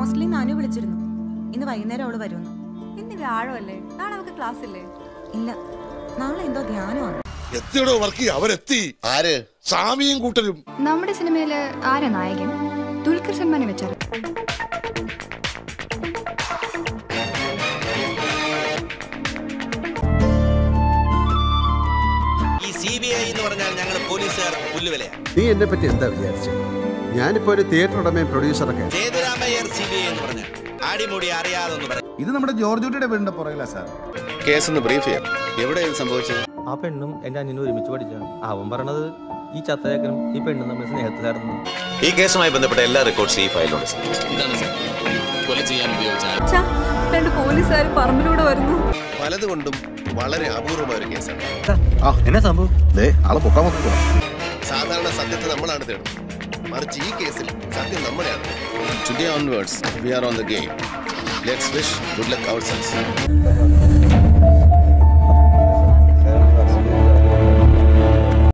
ഹോസ്റ്റലിൽ നിന്ന് അനു വിളിച്ചിരുന്നു ഇന്ന് വൈകുന്നേരം അവള് വരുമെന്ന് ഇന്ന് വ്യാഴമല്ലേ നാളെ നമുക്ക് ക്ലാസ് ഇല്ലേ ഇല്ല നാളെ എന്തോ ധ്യാനമാണ് എത്തിയടോ വർക്ക് അവരെത്തി ആര് സാമിയും കൂട്ടരും നമ്മുടെ സിനിമയില് ആരാ നായകൻ ദുൽഖർ സൽമാനെ വെച്ചാൽ ഈ സി ബി ഐ എന്ന് പറഞ്ഞാൽ ഞങ്ങൾ പോലീസുകാർ പുല്ലുവിലയാണ് നീ എന്നെ പറ്റി എന്താ വിചാരിച്ചത് ഞാനിപ്പോ ഒരു തിയേറ്റർ ഉടമയും പ്രൊഡ്യൂസറൊക്കെ സേതുരാമയ്യർ സി ബി ഐ എന്ന് പറഞ്ഞാൽ അടിമുടി അറിയാതൊന്ന് പറയും ഇത് നമ്മുടെ ജോർജ് കുട്ടിയുടെ വീടിന്റെ പുറകിലാ സാർ കേസ് ഒന്ന് ബ്രീഫ് ചെയ്യാം എവിടെയാണ് സംഭവിച്ചത് ആ പെണ്ണും എൻ്റെ അനിയനും ഒരുമിച്ച് പഠിച്ചാണ് അവൻ പറയണത് ഈ ചത്തയേക്കനും ഈ പെണ്ണും തമ്മിൽ സ്നേഹത്തിലായിരുന്നു ഈ കേസുമായി ബന്ധപ്പെട്ട എല്ലാ റെക്കോർഡ്സ് ഈ ഫയലിലുണ്ട് സർ ഛ, രണ്ട് പോലീസുകാർ പറമ്പിലൂടെ വരുന്നു പലതുകൊണ്ടും വളരെ അപൂർവമായ ഒരു കേസാണ് ആ എന്നാ സംഭവം ദേ ആളെ പൊക്കാൻ നോക്കുക സാധാരണ സത്യത്തെ നമ്മളാണ് തേടുന്നത് മറിച്ച് ഈ കേസിൽ സത്യം നമ്മളെയാണ് today onwards we are on the game let's wish good luck our selves